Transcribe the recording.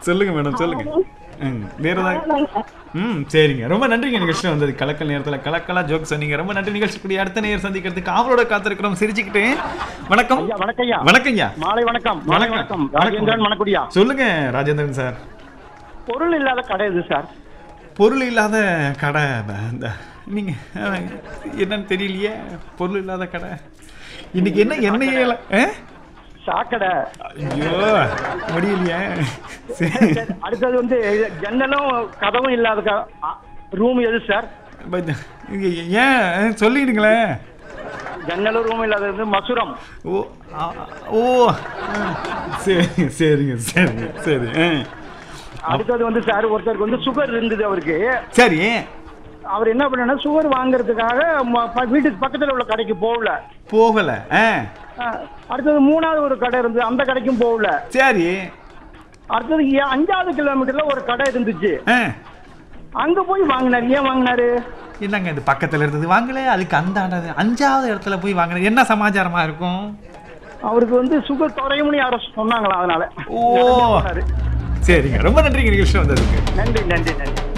சொல்லுங்க மேடம் சொல்லுங்க ம் வேற ஏதாவது ம் சரிங்க ரொம்ப நன்றிங்க நிகழ்ச்சி வந்தது கலக்கல் நேரத்துல கலக்கலா ஜோக் சொன்னீங்க ரொம்ப நன்றி நிகழ்ச்சி கூடிய அடுத்த நேரம் சந்திக்கிறதுக்கு ஆவலோட காத்திருக்கிறோம் சிரிச்சுக்கிட்டு வணக்கம் ஐயா வணக்கம் ஐயா வணக்கம் ஐயா மாலை வணக்கம் மாலை வணக்கம். வணக்கம் ராஜேந்திரன் மணக்குடியா சொல்லுங்க ராஜேந்திரன் சார் பொருள் இல்லாத கடை இது சார் பொருள் இல்லாத கடை இந்த நீங்க அஹ், என்னன்னு தெரியலையே பொருள் இல்லாத கடை இன்னைக்கு என்ன எண்ணெயே இல்ல- ஆ? சாக்கடை ஐயோ முடியலையே சரி. சரி, அடுத்தது வந்து இது ஜன்னலும் கதவும் இல்லாத ரூம் எது சார் பட் இங்க ஏன் சொல்லிடுங்களேன் ஜன்னலும் ரூம் இல்லாத வந்து மசுரம் ஓ ஆ, ஓ ஆ, சரி சரிங்க சரிங்க சரி ஆ. அடுத்தது வந்து சார் ஒருத்தருக்கு வந்து சுகர் இருந்தது அவருக்கு சரி அவர் என்ன பண்ணா சுகர் வாங்குறதுக்காக ம- ப- வீட்டுக்கு பக்கத்துல உள்ள கடைக்கு போகல போகல ஆ ஆ, அடுத்தது மூணாவது ஒரு கடை இருந்தது அந்த கடைக்கும் போகல சரி அடுத்தது ஏ- அஞ்சாவது கிலோமீட்டர்ல ஒரு கடை இருந்துச்சு ஆ அங்க போய் வாங்கினாரு ஏன் வாங்கினாரு என்னங்க இது பக்கத்துல இருந்தது வாங்கல அதுக்கு அந்த ஆண்டது அஞ்சாவது இடத்துல போய் வாங்கினது என்ன சமாச்சாரமா இருக்கும் அவருக்கு வந்து சுகர் குறையும்னு யாரோ சொன்னாங்களா அதனால ஓ சரிங்க ரொம்ப நன்றிங்க நிகழ்ச்சி வந்ததுக்கு நன்றி நன்றி நன்றி